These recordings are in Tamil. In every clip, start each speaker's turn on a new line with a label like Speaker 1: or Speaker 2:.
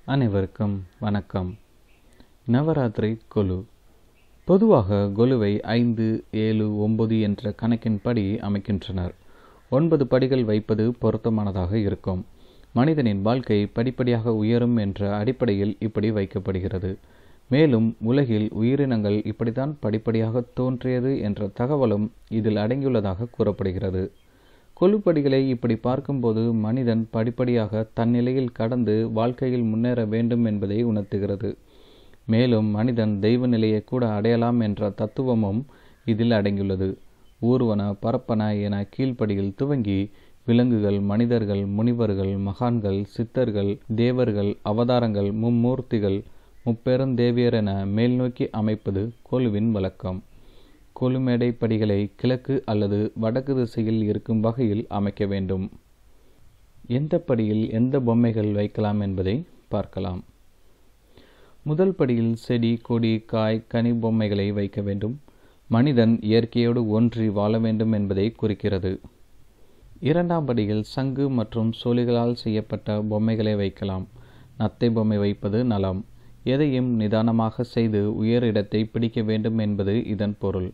Speaker 1: அனைவருக்கும் வணக்கம் நவராத்திரி கொலு பொதுவாக கொலுவை ஐந்து ஏழு ஒன்பது என்ற கணக்கின்படி அமைக்கின்றனர் ஒன்பது படிகள் வைப்பது பொருத்தமானதாக இருக்கும் மனிதனின் வாழ்க்கை படிப்படியாக உயரும் என்ற அடிப்படையில் இப்படி வைக்கப்படுகிறது மேலும் உலகில் உயிரினங்கள் இப்படித்தான் படிப்படியாக தோன்றியது என்ற தகவலும் இதில் அடங்கியுள்ளதாக கூறப்படுகிறது கொலுப்படிகளை இப்படி பார்க்கும்போது மனிதன் படிப்படியாக தன்னிலையில் கடந்து வாழ்க்கையில் முன்னேற வேண்டும் என்பதை உணர்த்துகிறது மேலும் மனிதன் தெய்வ நிலையை கூட அடையலாம் என்ற தத்துவமும் இதில் அடங்கியுள்ளது ஊர்வன பரப்பன என கீழ்ப்படியில் துவங்கி விலங்குகள் மனிதர்கள் முனிவர்கள் மகான்கள் சித்தர்கள் தேவர்கள் அவதாரங்கள் மும்மூர்த்திகள் முப்பெருந்தேவியர் என மேல்நோக்கி அமைப்பது கொலுவின் வழக்கம் கொலுமேடை படிகளை கிழக்கு அல்லது வடக்கு திசையில் இருக்கும் வகையில் அமைக்க வேண்டும் எந்த படியில் எந்த பொம்மைகள் வைக்கலாம் என்பதை பார்க்கலாம் முதல் படியில் செடி கொடி காய் கனி பொம்மைகளை வைக்க வேண்டும் மனிதன் இயற்கையோடு ஒன்றி வாழ வேண்டும் என்பதை குறிக்கிறது இரண்டாம் படியில் சங்கு மற்றும் சோழிகளால் செய்யப்பட்ட பொம்மைகளை வைக்கலாம் நத்தை பொம்மை வைப்பது நலம் எதையும் நிதானமாக செய்து உயர் இடத்தை பிடிக்க வேண்டும் என்பது இதன் பொருள்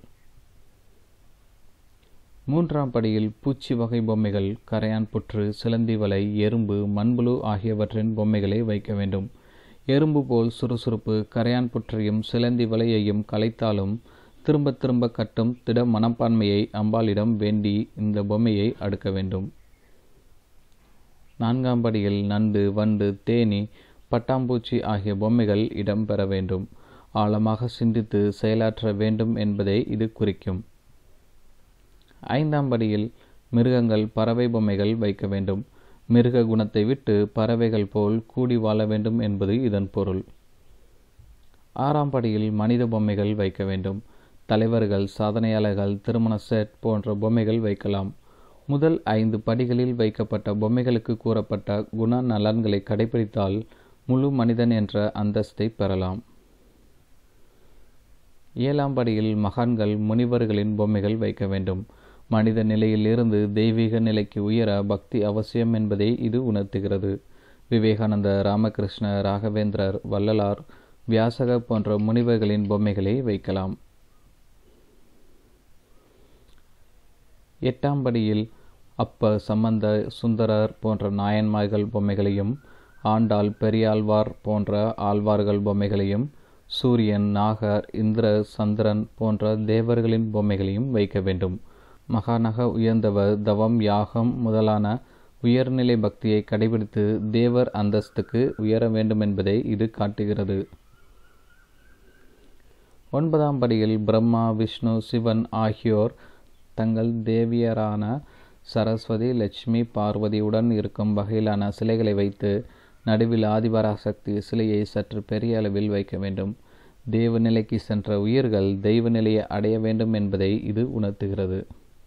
Speaker 1: மூன்றாம் படியில் பூச்சி வகை பொம்மைகள் கரையான் புற்று சிலந்தி வலை எறும்பு மண்புழு ஆகியவற்றின் பொம்மைகளை வைக்க வேண்டும் எறும்பு போல் சுறுசுறுப்பு கரையான் புற்றையும் சிலந்தி வலையையும் கலைத்தாலும் திரும்ப திரும்ப கட்டும் திட மனப்பான்மையை அம்பாளிடம் வேண்டி இந்த பொம்மையை அடுக்க வேண்டும் நான்காம் படியில் நண்டு வண்டு தேனி பட்டாம்பூச்சி ஆகிய பொம்மைகள் இடம்பெற வேண்டும் ஆழமாக சிந்தித்து செயலாற்ற வேண்டும் என்பதை இது குறிக்கும் ஐந்தாம் படியில் மிருகங்கள் பறவை பொம்மைகள் வைக்க வேண்டும் மிருக குணத்தை விட்டு பறவைகள் போல் கூடி வாழ வேண்டும் என்பது இதன் பொருள் ஆறாம் படியில் மனித பொம்மைகள் வைக்க வேண்டும் தலைவர்கள் சாதனையாளர்கள் திருமண செட் போன்ற பொம்மைகள் வைக்கலாம் முதல் ஐந்து படிகளில் வைக்கப்பட்ட பொம்மைகளுக்கு கூறப்பட்ட குண நலன்களை கடைபிடித்தால் முழு மனிதன் என்ற அந்தஸ்தை பெறலாம் ஏழாம் படியில் மகான்கள் முனிவர்களின் பொம்மைகள் வைக்க வேண்டும் மனித நிலையில் இருந்து தெய்வீக நிலைக்கு உயர பக்தி அவசியம் என்பதை இது உணர்த்துகிறது விவேகானந்த ராமகிருஷ்ண ராகவேந்திரர் வள்ளலார் வியாசகர் போன்ற முனிவர்களின் பொம்மைகளை வைக்கலாம் எட்டாம் படியில் அப்ப சம்பந்த சுந்தரர் போன்ற நாயன்மார்கள் பொம்மைகளையும் ஆண்டாள் பெரியாழ்வார் போன்ற ஆழ்வார்கள் பொம்மைகளையும் சூரியன் நாகர் இந்திர சந்திரன் போன்ற தேவர்களின் பொம்மைகளையும் வைக்க வேண்டும் மகானக உயர்ந்தவர் தவம் யாகம் முதலான உயர்நிலை பக்தியை கடைபிடித்து தேவர் அந்தஸ்துக்கு உயர வேண்டும் என்பதை இது காட்டுகிறது ஒன்பதாம் படியில் பிரம்மா விஷ்ணு சிவன் ஆகியோர் தங்கள் தேவியரான சரஸ்வதி லட்சுமி பார்வதியுடன் இருக்கும் வகையிலான சிலைகளை வைத்து நடுவில் ஆதிபராசக்தி சிலையை சற்று பெரிய அளவில் வைக்க வேண்டும் தேவ நிலைக்கு சென்ற உயிர்கள் தெய்வ நிலையை அடைய வேண்டும் என்பதை இது உணர்த்துகிறது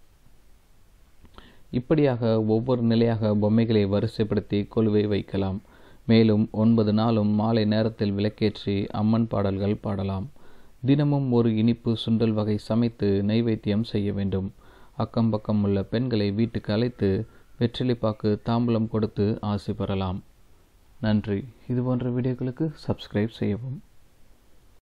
Speaker 1: இப்படியாக ஒவ்வொரு நிலையாக பொம்மைகளை வரிசைப்படுத்தி கொலுவை வைக்கலாம் மேலும் ஒன்பது நாளும் மாலை நேரத்தில் விளக்கேற்றி அம்மன் பாடல்கள் பாடலாம் தினமும் ஒரு இனிப்பு சுண்டல் வகை சமைத்து நைவேத்தியம் செய்ய வேண்டும் அக்கம் பக்கம் உள்ள பெண்களை வீட்டுக்கு அழைத்து வெற்றிலைப்பாக்கு தாம்பூலம் கொடுத்து ஆசை பெறலாம் நன்றி இதுபோன்ற வீடியோக்களுக்கு சப்ஸ்கிரைப் செய்யவும்